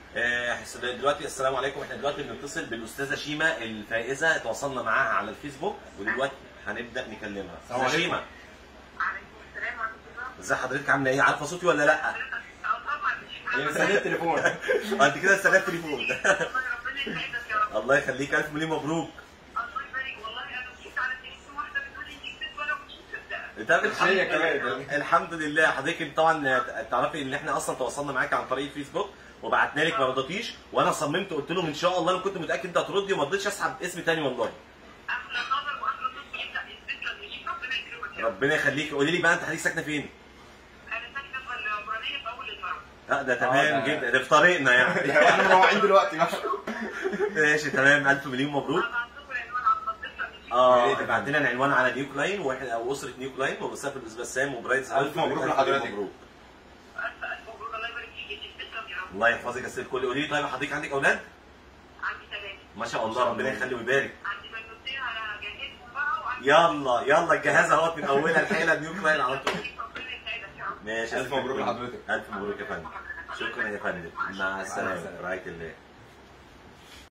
آه، دلوقتي السلام عليكم احنا دلوقتي بنتصل بالاستاذه شيماء الفائزه تواصلنا معاها على الفيسبوك ودلوقتي هنبدا نكلمها السلام استاذه عليكم. شيماء عليكم السلام ورحمة الله. ازي حضرتك عامله ايه عارفه صوتي ولا لا اه طبعا مش هي عارفة. مستنيه التليفون آه، انت كده استنى التليفون والله ربنا يسعدك يا رب. الله يخليك الف مليون مبروك الله يبارك والله انا مشيت على التليفون واحدة بتقول لي انت كسبت وانا مش مصدقة. انت الحمد هي لله كمان. الحمد لله حضرتك طبعا تعرفي ان احنا اصلا تواصلنا معاك عن طريق الفيسبوك وبعتنا لك ما رضيتيش وانا صممت قلت لهم ان شاء الله انا كنت متاكد انت هتردي وما رضيتش اسحب اسم تاني والله احلى خبر واحلى صوت انت يثبت لك مش ربنا يكرمك يا رب. ربنا يخليك قولي لي بقى انت حضرتك ساكنه فين؟ انا ساكنة في العمرانية في اول المرة. لا ده آه، تمام ده- جدا ده في طريقنا يعني احنا مروحين دلوقتي بقى ماشي تمام الف مليون مبروك هبعت لكم العنوان على الخط مش اه يا ريت. ابعت لنا العنوان على نيو كلاين واحد او اسره نيو كلاين وبسافر بسام وبرايتس ألف مبروك لحضرتك. مبروك ألف ألف مبروك الله يبارك فيك يثبت لك يا رب. الله يحفظك يا ست الكل قولي لي طيب حضرتك عندك اولاد؟ عندي ثلاثة. ما شاء الله ربنا يخلي ويبارك عندي بنوتين على جهازهم بقى وعندي يلا يلا الجهاز اهوت من اولها الحيله نيو كلاين على طول ربنا يسعدك يا رب. ماشي ألف مبروك لحضرتك. الف مبروك يا فندم شكرا يا فندم مع السلامه السلامة. رعايه الله